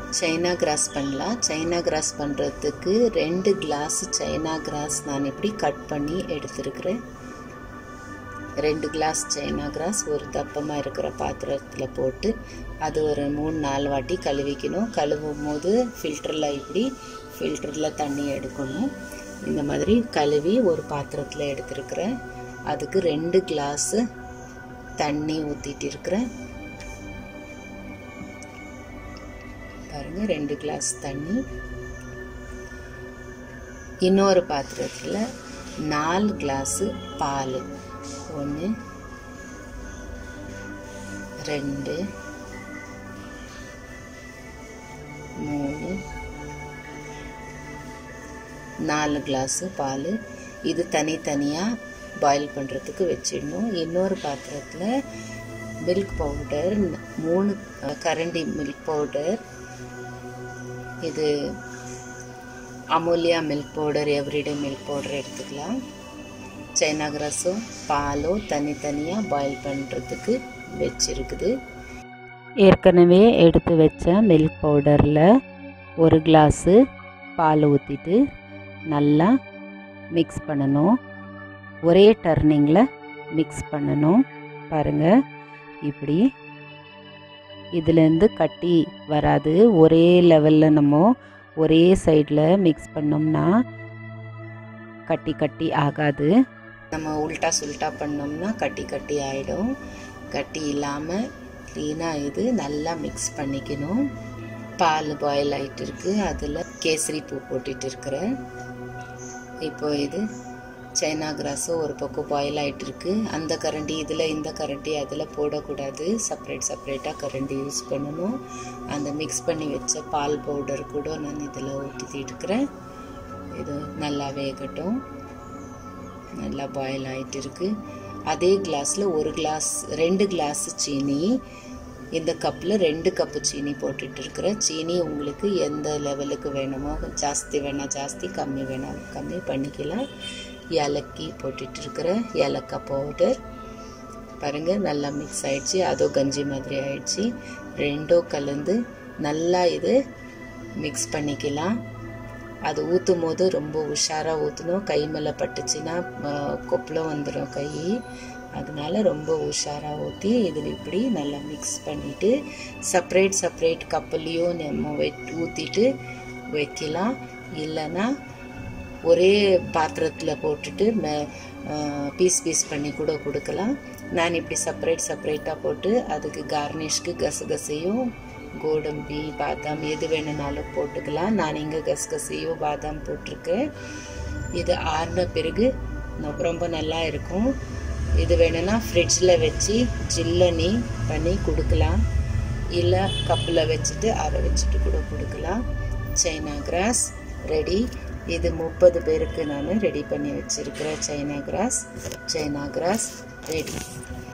China grass பண்ணலாம் China grass பண்ணுறதுக்கு ரெண்டு கிளாஸ் சைனா கிராஸ் நான் இப்படி கட் பண்ணி எடுத்துருக்கிறேன் ரெண்டு கிளாஸ் சைனா கிராஸ் ஒரு தப்பமாக இருக்கிற பாத்திரத்தில் போட்டு அது ஒரு மூணு நாலு வாட்டி கழுவிக்கணும் கழுவும் போது ஃபில்டரில் இப்படி ஃபில்டரில் தண்ணி எடுக்கணும் இந்த மாதிரி கழுவி ஒரு பாத்திரத்தில் எடுத்துருக்கிறேன் அதுக்கு ரெண்டு கிளாஸு தண்ணி ஊற்றிட்டு இருக்கிறேன் பாருங்க ரெண்டு கிளாஸ் தண்ணி இன்னொரு பாத்திரத்தில் நாலு கிளாஸு பால் ஒன்று ரெண்டு மூணு நாலு கிளாஸு பால் இது தனித்தனியாக பாயில் பண்ணுறதுக்கு வச்சிடணும் இன்னொரு பாத்திரத்தில் மில்க் பவுடர் மூணு கரண்டி மில்க் பவுடர் இது Amulya milk powder everyday milk powder எடுத்துக்கலாம் சைனா கிராஸும் பாலும் தனித்தனியாக பாயில் பண்ணுறதுக்கு வச்சிருக்குது ஏற்கனவே எடுத்து வச்ச மில்க் பவுடரில் ஒரு கிளாஸு பால் ஊற்றிட்டு நல்லா மிக்ஸ் பண்ணணும் ஒரே டர்னிங்கில் மிக்ஸ் பண்ணணும் பாருங்கள் இப்படி இதுலேருந்து கட்டி வராது ஒரே லெவலில் நம்ம ஒரே சைடில் மிக்ஸ் பண்ணோம்னா கட்டி கட்டி ஆகாது நம்ம உல்ட்டா சுல்ட்டா பண்ணோம்னா கட்டி கட்டி ஆகிடும் கட்டி இல்லாமல் க்ளீனாக இது நல்லா மிக்ஸ் பண்ணிக்கணும் பால் பாயில் ஆகிட்டு இருக்கு அதில் கேசரி பூ போட்டுட்டு இருக்கிறேன் இப்போ இது சைனா கிராஸும் ஒரு பக்கம் பாயில் ஆகிட்டு இருக்கு அந்த கரண்டி இதில் இந்த கரண்டி அதில் போடக்கூடாது செப்பரேட் செப்பரேட்டாக கரண்டி யூஸ் பண்ணணும் அந்த மிக்ஸ் பண்ணி வச்ச பால் பவுடர் கூட நான் இதில் ஊற்றிட்டு இருக்கிறேன் இது நல்லா வேகட்டும் நல்லா பாயில் ஆகிட்டு இருக்கு அதே கிளாஸில் ஒரு கிளாஸ் ரெண்டு கிளாஸ் சீனி இந்த கப்பில் ரெண்டு கப்பு சீனி போட்டுட்டு இருக்கிறேன் சீனி உங்களுக்கு எந்த லெவலுக்கு வேணுமோ ஜாஸ்தி வேணால் ஜாஸ்தி கம்மி வேணால் கம்மி பண்ணிக்கலாம் ஏலக்கி போட்டுட்டு இருக்கிறேன் ஏலக்காய் பவுடர் பாருங்கள் நல்லா மிக்ஸ் ஆயிடுச்சு அதோ கஞ்சி மாதிரி ஆயிடுச்சு ரெண்டும் கலந்து நல்லா இது மிக்ஸ் பண்ணிக்கலாம் அது ஊற்றும் போது ரொம்ப உஷாராக ஊற்றணும் கை மேலே பட்டுச்சுன்னா கொப்பளம் வந்துடும் கை அதனால ரொம்ப உஷாராக ஊற்றி இதில் இப்படி நல்லா மிக்ஸ் பண்ணிவிட்டு செப்ரேட் செப்ரேட் கப்புலேயும் நம்ம வெ ஊற்றிட்டு வைக்கலாம் இல்லைன்னா ஒரே பாத்திரத்தில் போட்டுட்டு மே பீஸ் பீஸ் பண்ணி கூட கொடுக்கலாம் நான் இப்படி செப்பரேட் செப்பரேட்டாக போட்டு அதுக்கு கார்னிஷ்க்கு கசகசையும் கோடம்பி பாதாம் எது வேணுனாலும் போட்டுக்கலாம் நான் இங்கே கசகசையோ பாதாம் போட்டிருக்கேன் இது ஆறின பிறகு ரொம்ப நல்லா இருக்கும் இது வேணும்னா ஃப்ரிட்ஜில் வச்சு ஜில்லனி பண்ணி கொடுக்கலாம் இல்லை கப்பில் வச்சுட்டு அரை வச்சுட்டு கூட கொடுக்கலாம் சைனா கிராஸ் ரெடி இது முப்பது பேருக்கு நான் ரெடி பண்ணி வச்சுருக்கிறேன் China grass China grass ready